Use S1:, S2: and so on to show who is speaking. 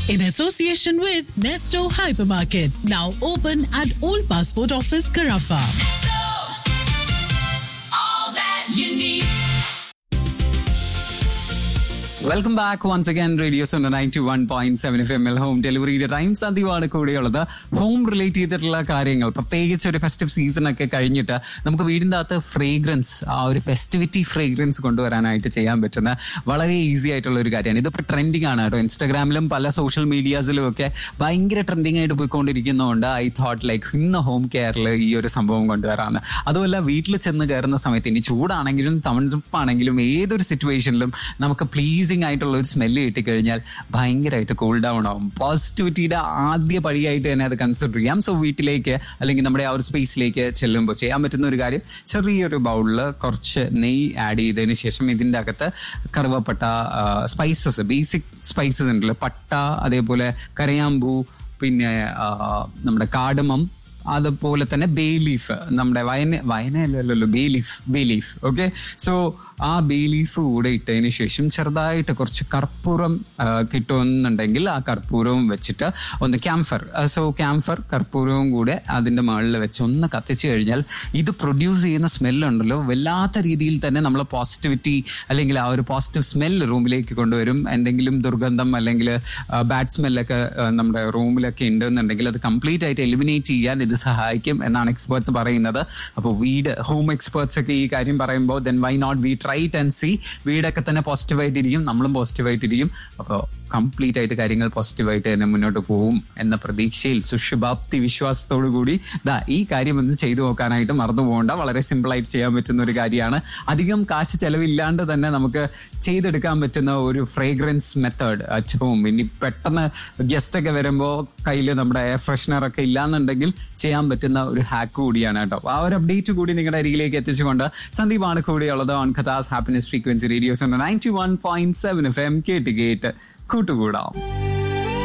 S1: in association with Nesto Hypermarket, now open at Old Passport Office, Carafa.
S2: Welcome back once again radio zone ninety one point seven F M L home ഡെലിവറിയുടെ time സന്ധ്യമാണ് കൂടെയുള്ളത് home relate ചെയ്തിട്ടുള്ള കാര്യങ്ങൾ പ്രത്യേകിച്ച് ഒരു festive season ഒക്കെ കഴിഞ്ഞിട്ട് നമുക്ക് വീടിൻ്റെ അകത്ത് ഫ്രേഗ്രൻസ് ആ ഒരു ഫെസ്റ്റിവിറ്റി ഫ്രേഗ്രൻസ് കൊണ്ടുവരാനായിട്ട് ചെയ്യാൻ പറ്റുന്ന വളരെ ഈസി ആയിട്ടുള്ള ഒരു കാര്യമാണ് ഇതിപ്പോൾ ട്രെൻഡിങ് ആണ് കേട്ടോ ഇൻസ്റ്റാഗ്രാമിലും പല സോഷ്യൽ മീഡിയാസിലും ഒക്കെ ഭയങ്കര ട്രെൻഡിങ് ആയിട്ട് പോയിക്കൊണ്ടിരിക്കുന്നതുകൊണ്ട് ഐ തോട്ട് ലൈക്ക് ഇന്ന് ഹോം കെയറിൽ ഈ ഒരു സംഭവം കൊണ്ടുവരാമെന്ന് അതുമല്ല വീട്ടിൽ ചെന്ന് കയറുന്ന സമയത്ത് ഇനി ചൂടാണെങ്കിലും തണുപ്പാണെങ്കിലും ഏതൊരു സിറ്റുവേഷനിലും നമുക്ക് പ്ലീസിങ് ആയിട്ടുള്ള ഒരു സ്മെല്ല് കിട്ടിക്കഴിഞ്ഞാൽ ഭയങ്കരമായിട്ട് കൂൾ ഡൗൺ ആവും പോസിറ്റിവിറ്റിയുടെ ആദ്യ പടിയായിട്ട് തന്നെ അത് കൺസിഡർ ചെയ്യാം സോ വീട്ടിലേക്ക് അല്ലെങ്കിൽ നമ്മുടെ ആ ഒരു സ്പേസിലേക്ക് ചെല്ലുമ്പോൾ ചെയ്യാൻ പറ്റുന്ന ഒരു കാര്യം ചെറിയൊരു ബൗളിൽ കുറച്ച് നെയ്യ് ആഡ് ചെയ്തതിന് ശേഷം ഇതിൻ്റെ അകത്ത് കറുവപ്പട്ട സ്പൈസസ് ബേസിക് സ്പൈസസ് ഉണ്ടല്ലോ പട്ട അതേപോലെ കരയാമ്പൂ പിന്നെ ആ, നമ്മുടെ കാടമം അതുപോലെ തന്നെ ബേ ലീഫ് നമ്മുടെ വയന വയനല്ലല്ലോ bay leaf bay leaf okay so ah bay leaf കൂടെ ഇട്ടതിന് ശേഷം ചെറുതായിട്ട് കുറച്ച് കർപ്പൂരം ആ, കിട്ടുമെന്നുണ്ടെങ്കിൽ ആ കർപ്പൂരവും വെച്ചിട്ട് ഒന്ന് ക്യാംഫർ സോ ക്യാംഫർ കർപ്പൂരവും കൂടെ അതിൻ്റെ മുകളിൽ വെച്ച് ഒന്ന് കത്തിച്ചു കഴിഞ്ഞാൽ ഇത് പ്രൊഡ്യൂസ് ചെയ്യുന്ന സ്മെല്ലുണ്ടല്ലോ വല്ലാത്ത രീതിയിൽ തന്നെ നമ്മൾ പോസിറ്റിവിറ്റി അല്ലെങ്കിൽ ആ ഒരു പോസിറ്റീവ് സ്മെല്ല് റൂമിലേക്ക് കൊണ്ടുവരും എന്തെങ്കിലും ദുർഗന്ധം അല്ലെങ്കിൽ ബാഡ് സ്മെല്ലൊക്കെ നമ്മുടെ റൂമിലൊക്കെ ഉണ്ടെന്നുണ്ടെങ്കിൽ അത് കംപ്ലീറ്റ് ആയിട്ട് എലിമിനേറ്റ് ചെയ്യാൻ ഇത് സഹായിക്കും എന്നാണ് എക്സ്പേർട്സ് പറയുന്നത് അപ്പോൾ വീട് ഹോം എക്സ്പേർട്സ് ഒക്കെ ഈ കാര്യം പറയുമ്പോൾ then why not we try and see വീടൊക്കെ തന്നെ പോസിറ്റീവായിട്ടിരിക്കും നമ്മളും പോസിറ്റീവായിട്ടിരിക്കും അപ്പോൾ കംപ്ലീറ്റ് ആയിട്ട് കാര്യങ്ങൾ പോസിറ്റീവായിട്ട് തന്നെ മുന്നോട്ട് പോകും എന്ന പ്രതീക്ഷയിൽ സുഷുഭാപ്തി വിശ്വാസത്തോടു കൂടി ദാ ഈ കാര്യം ഒന്ന് ചെയ്തു നോക്കാനായിട്ട് മറന്നു പോകേണ്ട വളരെ സിമ്പിളായിട്ട് ചെയ്യാൻ പറ്റുന്ന ഒരു കാര്യമാണ് അധികം കാശ് ചെലവില്ലാണ്ട് തന്നെ നമുക്ക് ചെയ്തെടുക്കാൻ പറ്റുന്ന ഒരു ഫ്രേഗ്രൻസ് മെത്തേഡ് അറ്റ് ഹോം ഇനി പെട്ടെന്ന് ഗസ്റ്റ് ഒക്കെ വരുമ്പോൾ കയ്യിൽ നമ്മുടെ എയർ ഫ്രഷ്നർ ഒക്കെ ഇല്ലാന്നുണ്ടെങ്കിൽ ചെയ്യാൻ പറ്റുന്ന ഒരു ഹാക്ക് കൂടിയാണ് കേട്ടോ അപ്പൊ ആ ഒരു അപ്ഡേറ്റ് കൂടി നിങ്ങളുടെ അരികിലേക്ക് എത്തിച്ചുകൊണ്ട് സന്ദീപാണ് കൂടിയുള്ളത് ഓൺ കഥാസ് happiness frequency radio's ninety one point seven F M കേട്ട് കേട്ട് കൂട്ടുകൂടാം